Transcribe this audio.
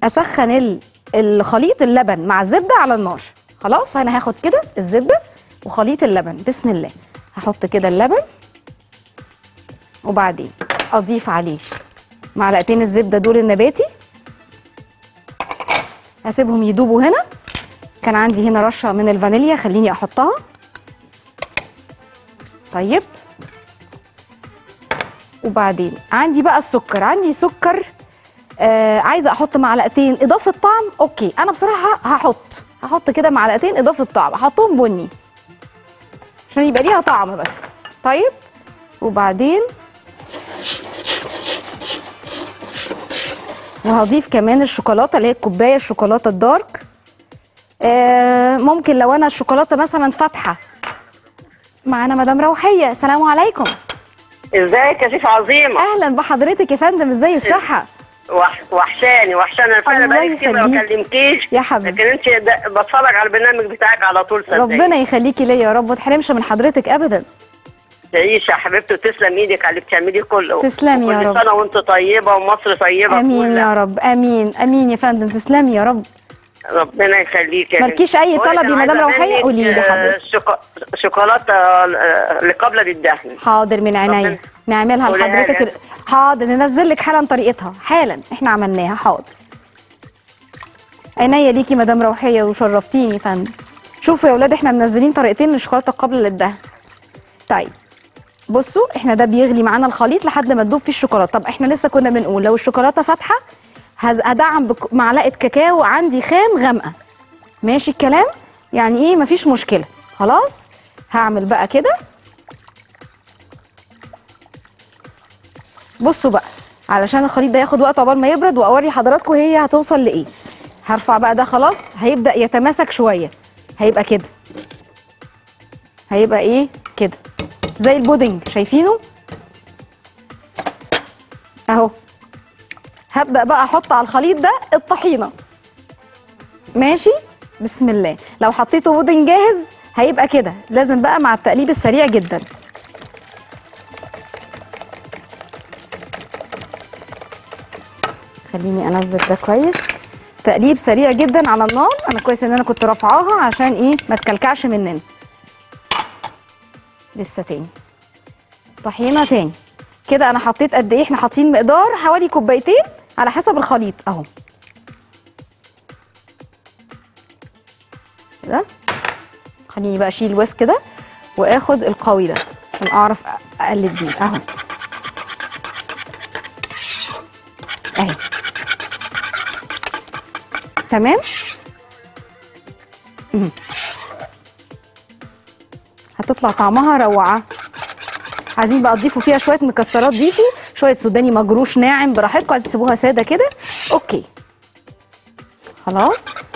اسخن ال- الخليط اللبن مع الزبده على النار خلاص فانا هاخد كده الزبده وخليط اللبن بسم الله هحط كده اللبن وبعدين اضيف عليه معلقتين الزبده دول النباتي هسيبهم يدوبوا هنا كان عندي هنا رشه من الفانيليا خليني احطها طيب وبعدين عندي بقى السكر عندي سكر آه عايزه احط معلقتين اضافه طعم اوكي انا بصراحه هحط هحط كده معلقتين اضافه طعم احطهم بني عشان يبقى ليها طعم بس طيب وبعدين وهضيف كمان الشوكولاته اللي هي الكوبايه الشوكولاته الدارك آه ممكن لو انا الشوكولاته مثلا فاتحه معانا مدام روحيه السلام عليكم ازيك يا شيخ عظيمه اهلا بحضرتك يا فندم ازاي الصحه وح... وحشاني وحشاني انا فعلا الله بقالي كتير ما يخليك. بكلمكيش يا حبيبي. لكن انت د- بتفرج على البرنامج بتاعك على طول صدقني ربنا يخليكي ليا يا رب ما تحرمش من حضرتك ابدا تعيش يا حبيبتي وتسلم ايدك على اللي بتعمليه كله تسلمي يا كل رب. سنه وانت طيبه ومصر طيبه امين كلها. يا رب امين امين يا فندم تسلمي يا رب ربنا يخليك يا مالكيش بنتي. أي بقولك طلب يا أنا مدام عايزة روحية؟ منك، قولي لي آه، حضرتك. شوكو- شوكولاته آه، اللي قبل بالدهن حاضر من عينيا ربنا- نعملها قوليها لحضرتك لي. حاضر ننزل لك حالا طريقتها حالا احنا عملناها حاضر عينيا ليكي مدام روحيه وشرفتيني يا فندم شوفوا يا اولاد احنا منزلين طريقتين للشوكولاته قبل للدهن طيب بصوا احنا ده بيغلي معانا الخليط لحد ما تدوب فيه الشوكولاته طب احنا لسه كنا بنقول لو الشوكولاته فاتحه هز- هدعم بمعلقه كاكاو عندي خام غامقه ماشي الكلام يعني ايه مفيش مشكله خلاص هعمل بقى كده بصوا بقى علشان الخليط ده ياخد وقت عقبال ما يبرد واوري حضراتكم هي هتوصل لايه هرفع بقى ده خلاص هيبدا يتماسك شويه هيبقى كده هيبقى ايه كده زي البودنج شايفينه اهو هبدا بقى احط على الخليط ده الطحينه ماشي بسم الله لو حطيته بودنج جاهز هيبقى كده لازم بقى مع التقليب السريع جدا خليني انزل ده كويس تقليب سريع جدا على النار انا كويس ان انا كنت رافعاها عشان ايه ما تكلكعش مننا لسه تاني طحينه تاني كده انا حطيت قد ايه احنا حاطين مقدار حوالي كوبايتين على حسب الخليط اهو كده خليني بقى اشيل الويسك كده واخد القوي ده عشان اعرف اقلب بيه اهو اهي تمام مم. هتطلع طعمها روعه عايزين بقى تضيفوا فيها شويه مكسرات ضيفوا شويه سوداني مجروش ناعم براحتكم عايزين تسيبوها ساده كده اوكي خلاص